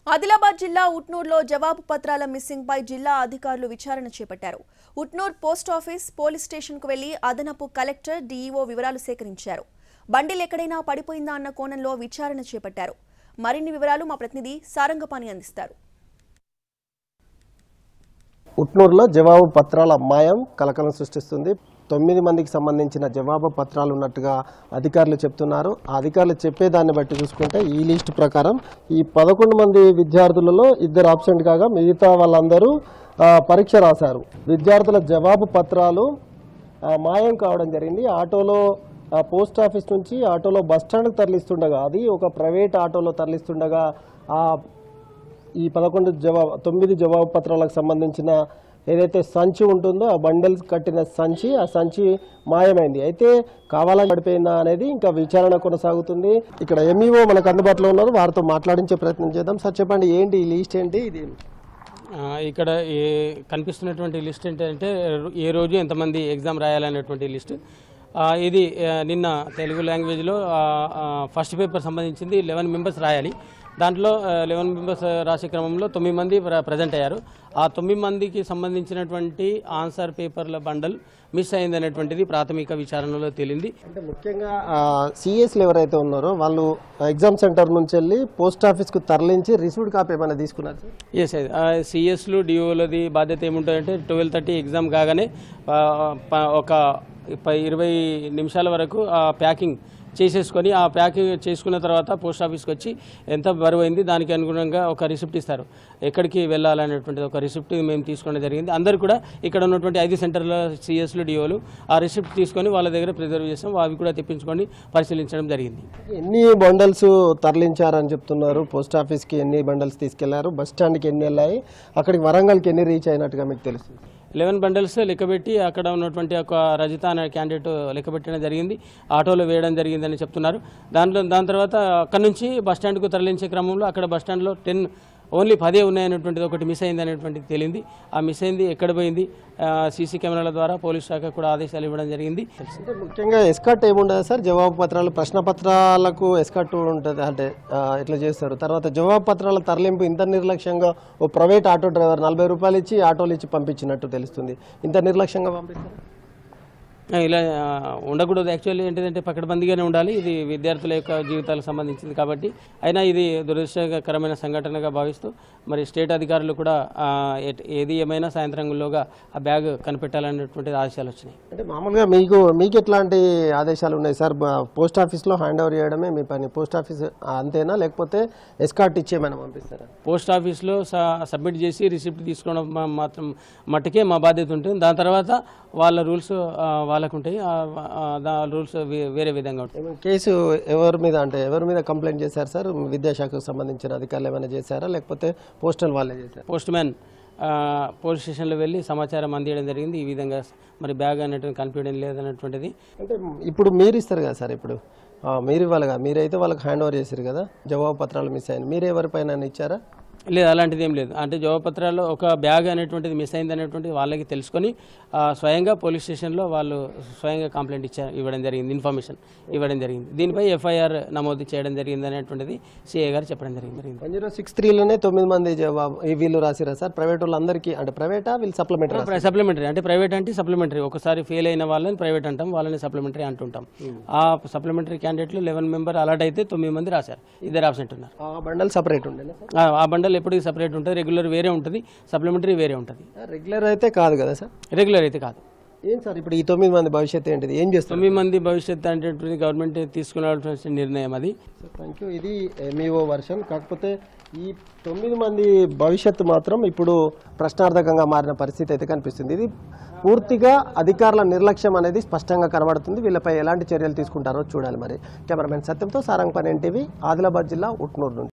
ఆదిలాబాద్ జిల్లా ఉట్నూరులో జవాబు పత్రాల మిస్సింగ్ పై జిల్లా అధికారులు విచారణ చేపట్టారు ఉట్నూర్ పోస్ట్ ఆఫీస్ పోలీస్ స్టేషన్కు వెళ్లి అదనపు కలెక్టర్ డీఈఓ వివరాలు సేకరించారు బండిల్ ఎక్కడైనా పడిపోయిందా అన్న కోణంలో విచారణ చేపట్టారు మరిన్ని వివరాలు మా ప్రతినిధి సారంగపాణి అందిస్తారు ఉట్నూరులో జవాబు పత్రాల మాయం కలకలం సృష్టిస్తుంది తొమ్మిది మందికి సంబంధించిన జవాబు పత్రాలు ఉన్నట్టుగా అధికారులు చెప్తున్నారు ఆ అధికారులు చెప్పేదాన్ని బట్టి చూసుకుంటే ఈ లిస్ట్ ప్రకారం ఈ పదకొండు మంది విద్యార్థులలో ఇద్దరు ఆబ్సెంట్ కాగా మిగతా వాళ్ళందరూ ఆ, పరీక్ష రాశారు విద్యార్థుల జవాబు పత్రాలు ఆ, మాయం కావడం జరిగింది ఆటోలో ఆ, పోస్ట్ ఆఫీస్ నుంచి ఆటోలో బస్ స్టాండ్కి తరలిస్తుండగా అది ఒక ప్రైవేట్ ఆటోలో తరలిస్తుండగా ఆ ఈ పదకొండు జవాబు తొమ్మిది జవాబు పత్రాలకు సంబంధించిన ఏదైతే సంచి ఉంటుందో ఆ బండల్స్ కట్టిన సంచి ఆ సంచి మాయమైంది అయితే కావాలని పడిపోయిందా అనేది ఇంకా విచారణ కొనసాగుతుంది ఇక్కడ ఎంఈఓ మనకు అందుబాటులో ఉన్నారు వారితో మాట్లాడించే ప్రయత్నం చేద్దాం సార్ చెప్పండి ఏంటి ఈ లిస్ట్ ఏంటి ఇది ఆ, ఇక్కడ ఏ కనిపిస్తున్నటువంటి లిస్ట్ ఏంటంటే ఏ రోజు ఎంతమంది ఎగ్జామ్ రాయాలనేటువంటి లిస్ట్ ఆ, ఇది ఆ, నిన్న తెలుగు లాంగ్వేజ్లో ఆ, ఆ, ఫస్ట్ పేపర్ సంబంధించింది లెవెన్ మెంబర్స్ రాయాలి దాంట్లో లెవెన్ మెంబర్స్ రాసే క్రమంలో తొమ్మిది మంది ప్ర- ప్రజెంట్ అయ్యారు ఆ తొమ్మిది మందికి సంబంధించినటువంటి ఆన్సర్ పేపర్ల బండల్ మిస్ అయింది అనేటువంటిది ప్రాథమిక విచారణలో తేలింది అంటే ముఖ్యంగా సిఎస్లు ఎవరైతే ఉన్నారో వాళ్ళు ఎగ్జామ్ సెంటర్ నుంచి వెళ్ళి పోస్ట్ ఆఫీస్కు తరలించి రిసీవ్డ్ కాపీ ఏమైనా తీసుకున్నారు సార్ ఎస్ సిఎస్లు డిఓలది బాధ్యత ఏముంటుందంటే ట్వెల్వ్ థర్టీ ఎగ్జామ్ కాగానే ఆ, ప- ఒక ప- ఇరవై నిమిషాల వరకు ఆ ప్యాకింగ్ చేసేసుకొని ఆ ప్యాకింగ్ చేసుకున్న తర్వాత పోస్ట్ ఆఫీస్కి వచ్చి ఎంత బరువు అయింది దానికి అనుగుణంగా ఒక రిసిప్ట్ ఇస్తారు ఎక్కడికి వెళ్ళాలనేటువంటిది ఒక రిసిప్ట్ మేము తీసుకోవడం జరిగింది అందరు కూడా ఇక్కడ ఉన్నటువంటి ఐదు సెంటర్ల సిఎస్లు డిఓలు ఆ రిసిప్ట్ తీసుకొని వాళ్ళ దగ్గర ప్రిజర్వ్ చేస్తాం అవి కూడా తెప్పించుకొని పరిశీలించడం జరిగింది ఎన్ని బండల్స్ తరలించారని చెప్తున్నారు పోస్ట్ ఆఫీస్కి ఎన్ని బండల్స్ తీసుకెళ్లారు బస్ స్టాండ్కి ఎన్ని వెళ్ళాయి అక్కడికి వరంగల్కి ఎన్ని రీచ్ అయినట్టుగా మీకు తెలుస్తుంది లెవెన్ బండల్స్ లెక్కబెట్టి అక్కడ ఉన్నటువంటి ఒక రజిత అనే క్యాండిడేట్ లెక్కబెట్టడం జరిగింది ఆటోలో వేయడం జరిగిందని చెప్తున్నారు దాంట్లో దాని తర్వాత అక్కడ నుంచి బస్ స్టాండ్కు తరలించే క్రమంలో అక్కడ బస్ స్టాండ్లో టెన్ ఓన్లీ పదే ఉన్నాయనేటువంటిది ఒకటి మిస్ అయింది అనేటువంటిది తెలియంది ఆ మిస్ అయింది ఎక్కడ పోయింది సీసీ కెమెరాల ద్వారా పోలీస్ శాఖ కూడా ఆదేశాలు ఇవ్వడం జరిగింది తెలిసింది అంటే ముఖ్యంగా ఎస్కట్ ఏముండదు సార్ జవాబు పత్రాలు ప్రశ్న పత్రాలకు ఎస్కట్ ఉంటుంది అంటే ఆ, ఇట్లా చేస్తారు తర్వాత జవాబు పత్రాల తరలింపు ఇంత నిర్లక్ష్యంగా ఓ ప్రైవేట్ ఆటో డ్రైవర్ నలభై రూపాయలు ఇచ్చి ఆటోలు ఇచ్చి పంపించినట్టు తెలుస్తుంది ఇంత నిర్లక్ష్యంగా పంపిస్తారు ఆ, ఇలా ఆ, ఉండకూడదు యాక్చువల్లీ ఏంటిదంటే పకడ్బందీగానే ఉండాలి ఇది విద్యార్థుల యొక్క జీవితాలకు సంబంధించింది కాబట్టి అయినా ఇది దురదృష్టకరమైన సంఘటనగా భావిస్తూ మరి స్టేట్ అధికారులు కూడా ఆ, ఎట్- ఏది ఏమైనా సాయంత్రంలోగా ఆ బ్యాగ్ కనిపెట్టాలనేటువంటి ఆదేశాలు వచ్చినాయి అంటే మామూలుగా మీకు మీకు ఎట్లాంటి ఆదేశాలు ఉన్నాయి సార్ బ- పోస్ట్ ఆఫీస్లో హ్యాండ్ ఓవర్ చేయడమే మీ పని పోస్ట్ ఆఫీస్ అంతేనా లేకపోతే ఎస్కాట్ ఇచ్చేమైనా పంపిస్తారా పోస్ట్ ఆఫీస్లో స- సబ్మిట్ చేసి రిసిప్ట్ తీసుకోవడం మా- మాత్రం మట్టుకే మా బాధ్యత ఉంటుంది దాని తర్వాత వాళ్ళ రూల్స్ ఆ, వాళ్ళకు ఉంటాయి ఆ, ఆ, దా రూల్స్ వే- వేరే విధంగా ఉంటాయి ఏమైనా కేసు ఎవరి మీద అంటే ఎవరి మీద కంప్లైంట్ చేశారు సార్ విద్యాశాఖకు సంబంధించిన అధికారులు ఏమైనా చేశారా లేకపోతే పోస్టల్ వాళ్ళే చేశారు పోస్ట్ మ్యాన్ ఆ, పోలీస్ స్టేషన్లో వెళ్ళి సమాచారం అందించడం జరిగింది ఈ విధంగా మరి బ్యాగ్ అనేటువంటి కనిపించడం లేదన్నటువంటిది అంటే ఇప్పుడు మీరు ఇస్తారు కదా సార్ ఇప్పుడు ఆ, మీరు ఇవ్వాలి కదా మీరైతే వాళ్ళకి హ్యాండ్ ఓవర్ చేశారు కదా జవాబు పత్రాలు మిస్ అయ్యాయి మీరు ఎవరిపైన ఇచ్చారా లేదు అలాంటిది ఏం లేదు అంటే జవాబపత్రాల్లో ఒక బ్యాగ్ అనేటువంటిది మిస్ అయింది అనేటువంటిది వాళ్ళకి తెలుసుకొని ఆ, స్వయంగా పోలీస్ స్టేషన్లో వాళ్ళు స్వయంగా కంప్లైంట్ ఇచ్చా ఇవ్వడం జరిగింది ఇన్ఫర్మేషన్ ఇవ్వడం జరిగింది దీనిపై ఎఫ్ఐఆర్ నమోదు చేయడం జరిగింది అనేటువంటిది సిఐ గారు చెప్పడం జరిగింది జరిగింది వన్ జీరో సిక్స్ త్రీలోనే తొమ్మిది మంది జవాబు ఈ వీళ్ళు రాసిరా సార్ ప్రైవేట్ వాళ్ళందరికీ అంటే ప్రైవేటా వీళ్ళు సప్లిమెంటరీ సప్లిమెంటరీ అంటే ప్రైవేట్ అంటే సప్లిమెంటరీ ఒకసారి ఫెయిల్ అయిన వాళ్ళని ప్రైవేట్ అంటాం వాళ్ళని సప్లిమెంటరీ అంటుంటాం ఆ సప్లిమెంటరీ క్యాండిడేట్లు లెవెన్ మెంబర్ అలాట్ అయితే తొమ్మిది మంది రాశారు ఇద్దరు ఆబ్సెంట్ ఉన్నారు ఆ బండల్ సపరేట్ ఉండేనా సార్ ఆ- ఆ బండల్ ఎప్పటికీ సపరేట్ ఉంటుంది రెగ్యులర్ వేరే ఉంటుంది సప్లిమెంటరీ వేరే ఉంటుంది రెగ్యులర్ అయితే కాదు కదా సార్ రెగ్యులర్ అయితే కాదు ఏం సార్ ఇప్పుడు ఈ తొమ్మిది మంది భవిష్యత్తు ఏంటిది ఏం చేస్తారు తొమ్మిది మంది భవిష్యత్తు అనేటువంటి గవర్నమెంట్ తీసుకున్నటువంటి నిర్ణయం అది థ్యాంక్ యూ ఇది ఎంఈఓ వర్షన్ కాకపోతే ఈ తొమ్మిది మంది భవిష్యత్తు మాత్రం ఇప్పుడు ప్రశ్నార్థకంగా మారిన పరిస్థితి అయితే కనిపిస్తుంది ఇది పూర్తిగా అధికారుల నిర్లక్ష్యం అనేది స్పష్టంగా కనబడుతుంది వీళ్ళపై ఎలాంటి చర్యలు తీసుకుంటారో చూడాలి మరి కెమెరామెన్ సత్యంతో సారంగపని ఎన్టీవీ ఆదిలాబాద్ జిల్లా ఉట్నూరు నుండి